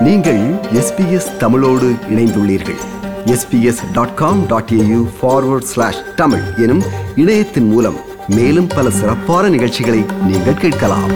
நீங்கள் எஸ்பிஎஸ் தமிழோடு இணைந்துள்ளீர்கள் SBS dot com dot AU forward slash Tamil எனும் இணையத்தின் மூலம் மேலும் பல சிறப்பான நிகழ்ச்சிகளை நீங்கள் கேட்கலாம்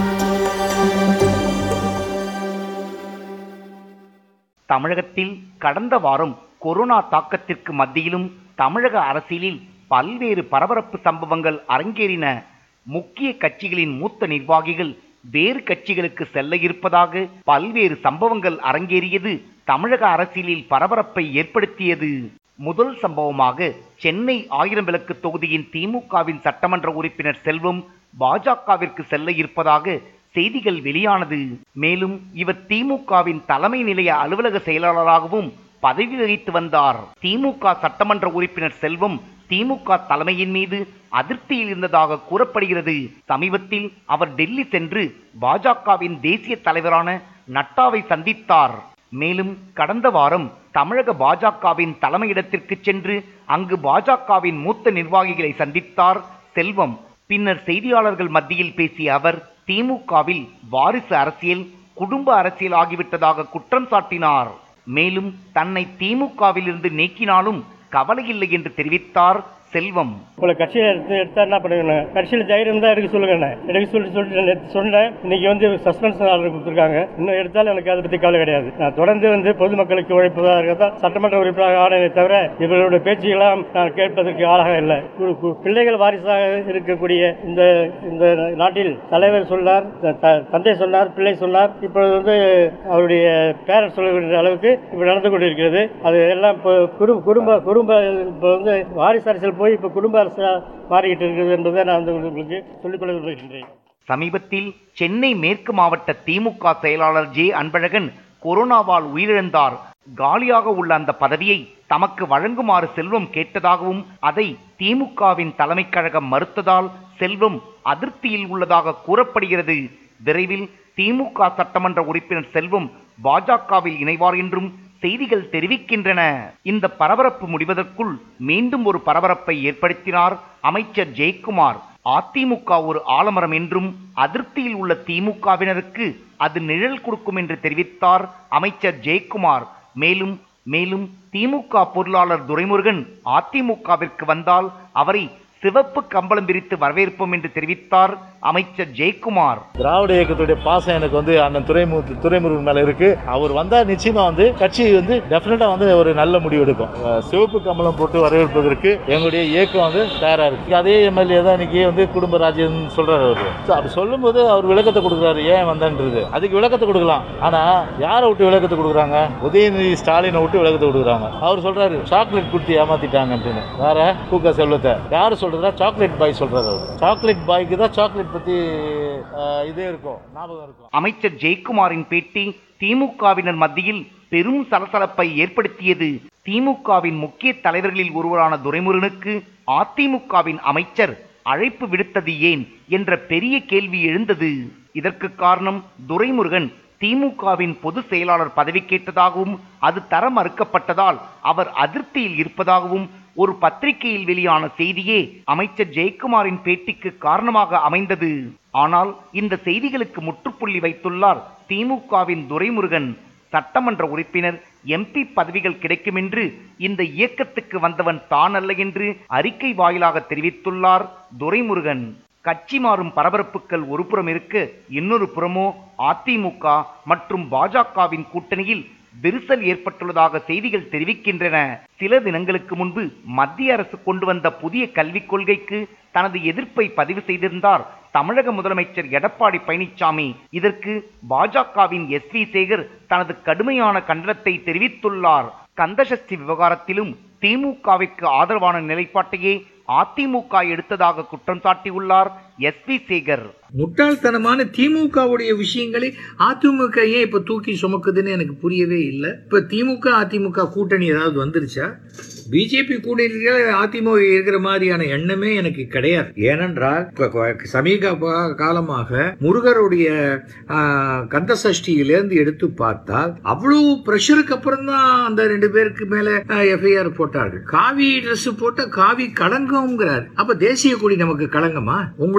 தமிழகத்தில் கடந்த வாரம் கொரோனா தாக்கத்திற்கு மத்தியிலும் தமிழக அரசியலில் பல்வேறு பரபரப்பு சம்பவங்கள் அரங்கேறின முக்கிய கட்சிகளின் மூத்த நிர்வாகிகள் வேறு கட்சிகளுக்கு செல்ல இருப்பதாக பல்வேறு சம்பவங்கள் அரங்கேறியது தமிழக அரசியலில் பரபரப்பை ஏற்படுத்தியது முதல் சம்பவமாக சென்னை ஆயிரம் விளக்கு தொகுதியின் திமுகவின் சட்டமன்ற உறுப்பினர் செல்வம் பாஜகவிற்கு செல்ல இருப்பதாக செய்திகள் வெளியானது மேலும் இவர் திமுகவின் தலைமை நிலைய அலுவலக செயலாளராகவும் பதவி வகித்து வந்தார் திமுக சட்டமன்ற உறுப்பினர் செல்வம் திமுக தலைமையின் மீது அதிருப்தியில் இருந்ததாக கூறப்படுகிறது சமீபத்தில் அவர் டெல்லி சென்று பாஜகவின் தேசிய தலைவரான நட்டாவை சந்தித்தார் மேலும் கடந்த வாரம் தமிழக பாஜகவின் தலைமையிடத்திற்கு சென்று அங்கு பாஜகவின் மூத்த நிர்வாகிகளை சந்தித்தார் செல்வம் பின்னர் செய்தியாளர்கள் மத்தியில் பேசிய அவர் திமுகவில் வாரிசு அரசியல் குடும்ப அரசியல் ஆகிவிட்டதாக குற்றம் சாட்டினார் மேலும் தன்னை திமுகவில் இருந்து நீக்கினாலும் கவலையில்லை என்று தெரிவித்தார் செல்வம் உங்களை கட்சியில் எடுத்து எடுத்தா என்ன பண்ணுங்கண்ணே கட்சியில் தைரியம் தான் எடுக்க சொல்லுங்கண்ணே எடுக்க சொல்லி சொல்லிட்டு நேற்று சொன்னேன் இன்னைக்கு வந்து சஸ்பென்ஷன் ஆர்டர் கொடுத்துருக்காங்க இன்னும் எடுத்தாலும் எனக்கு அதை பற்றி கவலை கிடையாது நான் தொடர்ந்து வந்து பொதுமக்களுக்கு உழைப்பதாக தான் சட்டமன்ற உறுப்பினராக ஆனேனே தவிர இவர்களுடைய பேச்சுக்கெல்லாம் நான் கேட்பதற்கு ஆளாக இல்லை கு- கு- பிள்ளைகள் வாரிசாக இருக்கக்கூடிய இந்த இந்த நாட்டில் தலைவர் சொன்னார் த- த- தந்தை சொன்னார் பிள்ளை சொன்னார் இப்பொழுது வந்து அவருடைய பேரண்ட் சொல்லுகின்ற அளவுக்கு இப்போ நடந்து கொண்டிருக்கிறது அது எல்லாம் இப்போ குடும்ப குடும்ப குடும்ப இப்போ வந்து வாரிசு அரசியல் போய் இப்போ குடும்ப அரசியல் மாறிக்கிட்டு இருக்குது என்பதை நான் வந்து உங்களுக்கு சொல்லிக்கொள்ள விரும்புகின்றேன் சமீபத்தில் சென்னை மேற்கு மாவட்ட திமுக செயலாளர் ஜே அன்பழகன் கொரோனாவால் உயிரிழந்தார் காலியாக உள்ள அந்த பதவியை தமக்கு வழங்குமாறு செல்வம் கேட்டதாகவும் அதை திமுகவின் தலைமைக் கழகம் மறுத்ததால் செல்வம் அதிருப்தியில் உள்ளதாக கூறப்படுகிறது விரைவில் திமுக சட்டமன்ற உறுப்பினர் செல்வம் பாஜகவில் இணைவார் என்றும் செய்திகள் தெரிவிக்கின்றன இந்த பரபரப்பு முடிவதற்குள் மீண்டும் ஒரு பரபரப்பை ஏற்படுத்தினார் அமைச்சர் ஜெயக்குமார் அதிமுக ஒரு ஆலமரம் என்றும் அதிருப்தியில் உள்ள திமுகவினருக்கு அது நிழல் கொடுக்கும் என்று தெரிவித்தார் அமைச்சர் ஜெயக்குமார் மேலும் மேலும் திமுக பொருளாளர் துரைமுருகன் அதிமுகவிற்கு வந்தால் அவரை சிவப்பு கம்பளம் விரித்து வரவேற்போம் என்று தெரிவித்தார் அமைச்சர் ஜெயக்குமார் திராவிட இயக்கத்துடைய பாசம் எனக்கு வந்து அண்ணன் துறைமு துறைமுருகன் மேல இருக்கு அவர் வந்தா நிச்சயமா வந்து கட்சி வந்து டெஃபினட்டா வந்து ஒரு நல்ல முடிவு எடுக்கும் அஹ் சிவப்பு கம்பளம் போட்டு வரவேற்பதற்கு எங்களுடைய இயக்கம் வந்து தயாரா இருக்கு அதே எம்எல்ஏ தான் இன்னைக்கு வந்து குடும்ப ராஜ்யம் சொல்றாரு அவரு So, அப்படி சொல்லும்போது அவர் விளக்கத்தை கொடுக்குறாரு ஏன் வந்தன்றது அதுக்கு விளக்கத்தை கொடுக்கலாம் ஆனா யாரை விட்டு விளக்கத்தை கொடுக்குறாங்க உதயநிதி ஸ்டாலினை விட்டு விளக்கத்தை கொடுக்குறாங்க அவர் சொல்றாரு சாக்லேட் கொடுத்து ஏமாத்திட்டாங்கன்னு வேற கூக்க செல்வத்தை யாரு சொல்றதா சாக்லேட் பாய் சொல்றாரு அவர் சாக்லேட் பாய்க்கு தான் சாக்லேட் பத்தி அஹ், இதே இருக்கும் ஞாபகம் இருக்கும் அமைச்சர் ஜெயக்குமாரின் பேட்டி திமுகவினர் மத்தியில் பெரும் சலசலப்பை ஏற்படுத்தியது திமுகவின் முக்கிய தலைவர்களில் ஒருவரான துரைமுருகனுக்கு அதிமுகவின் அமைச்சர் அழைப்பு விடுத்தது ஏன் என்ற பெரிய கேள்வி எழுந்தது இதற்கு காரணம் துரைமுருகன் திமுகவின் பொதுச் செயலாளர் பதவி கேட்டதாகவும் அது தர மறுக்கப்பட்டதால் அவர் அதிருப்தியில் இருப்பதாகவும் ஒரு பத்திரிகையில் வெளியான செய்தியே அமைச்சர் ஜெயக்குமாரின் பேட்டிக்கு காரணமாக அமைந்தது ஆனால் இந்த செய்திகளுக்கு முற்றுப்புள்ளி வைத்துள்ளார் திமுகவின் துரைமுருகன் சட்டமன்ற உறுப்பினர் எம்பி பதவிகள் கிடைக்கும் என்று இந்த இயக்கத்துக்கு வந்தவன் தான் அல்ல என்று அறிக்கை வாயிலாக தெரிவித்துள்ளார் துரைமுருகன் கட்சி மாறும் பரபரப்புகள் ஒருபுறம் இருக்க இன்னொரு புறமோ அதிமுக மற்றும் பாஜகவின் கூட்டணியில் விரிசல் ஏற்பட்டுள்ளதாக செய்திகள் தெரிவிக்கின்றன சில தினங்களுக்கு முன்பு மத்திய அரசு கொண்டு வந்த புதிய கல்விக் கொள்கைக்கு தனது எதிர்ப்பை பதிவு செய்திருந்தார் தமிழக முதலமைச்சர் எடப்பாடி பழனிசாமி இதற்கு பாஜகவின் எஸ் வி சேகர் தனது கடுமையான கண்டனத்தை தெரிவித்துள்ளார் கந்தசஷ்டி விவகாரத்திலும் திமுகவிற்கு ஆதரவான நிலைப்பாட்டையே அதிமுக எடுத்ததாக குற்றம் சாட்டியுள்ளார் எஸ் வி சேகர் முட்டாள்தனமான திமுகவுடைய விஷயங்களை அதிமுக ஏன் இப்ப தூக்கி சுமக்குதுன்னு எனக்கு புரியவே இல்லை இப்ப திமுக அதிமுக கூட்டணி ஏதாவது வந்துருச்சா பிஜேபி கூட்டணியில அதிமுக இருக்கிற மாதிரியான எண்ணமே எனக்கு கிடையாது ஏனென்றால் இப்ப கொ- சமீப பா- காலமாக முருகருடைய ஆ, கந்த சஷ்டியிலிருந்து எடுத்து பார்த்தால் அவ்வளவு பிரஷருக்கு அப்புறம் தான் அந்த ரெண்டு பேருக்கு மேல எஃப்ஐஆர் போட்டார்கள் காவி ட்ரெஸ் போட்ட காவி களங்கம்ங்கிறார் அப்ப தேசிய கொடி நமக்கு களங்கமா உங்களுடைய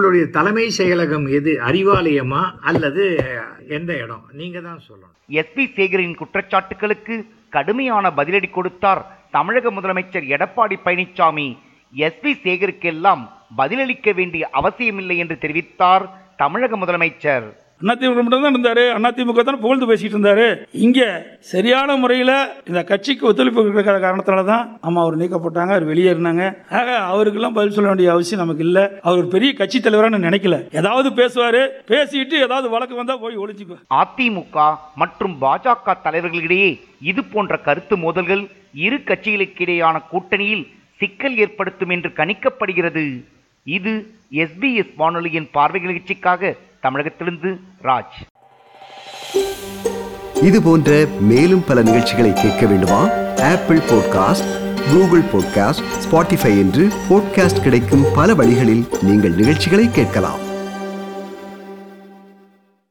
உங்களுடைய தலைமை செயலகம் எது அறிவாலயமா அல்லது எந்த இடம் நீங்க தான் சொல்லணும் எஸ்பி சேகரின் குற்றச்சாட்டுகளுக்கு கடுமையான பதிலடி கொடுத்தார் தமிழக முதலமைச்சர் எடப்பாடி பழனிசாமி எஸ்பி சேகருக்கெல்லாம் பதிலளிக்க வேண்டிய அவசியமில்லை என்று தெரிவித்தார் தமிழக முதலமைச்சர் அதிமுக மட்டும் தான் இருந்தாரு அதிமுக தான் புகழ்ந்து பேசிட்டு இருந்தாரு இங்க சரியான முறையில் இந்த கட்சிக்கு ஒத்துழைப்பு இருக்கிற காரணத்தினால தான் அம்மா அவர் நீக்கப்பட்டாங்க அவர் வெளியேறினாங்க ஆக அவருக்கெல்லாம் பதில் சொல்ல வேண்டிய அவசியம் நமக்கு இல்லை அவர் ஒரு பெரிய கட்சி தலைவரான நினைக்கல ஏதாவது பேசுவாரு பேசிட்டு ஏதாவது வழக்கு வந்தா போய் ஒளிஞ்சுக்குவார் அதிமுக மற்றும் பாஜக தலைவர்களிடையே இது போன்ற கருத்து மோதல்கள் இரு கட்சிகளுக்கிடையான கூட்டணியில் சிக்கல் ஏற்படுத்தும் என்று கணிக்கப்படுகிறது இது எஸ்பிஎஸ் வானொலியின் பார்வை நிகழ்ச்சிக்காக தமிழகத்திலிருந்து ராஜ் இது போன்ற மேலும் பல நிகழ்ச்சிகளை கேட்க வேண்டுமா Apple podcast Google podcast Spotify என்று பாட்காஸ்ட் கிடைக்கும் பல வழிகளில் நீங்கள் நிகழ்ச்சிகளை கேட்கலாம்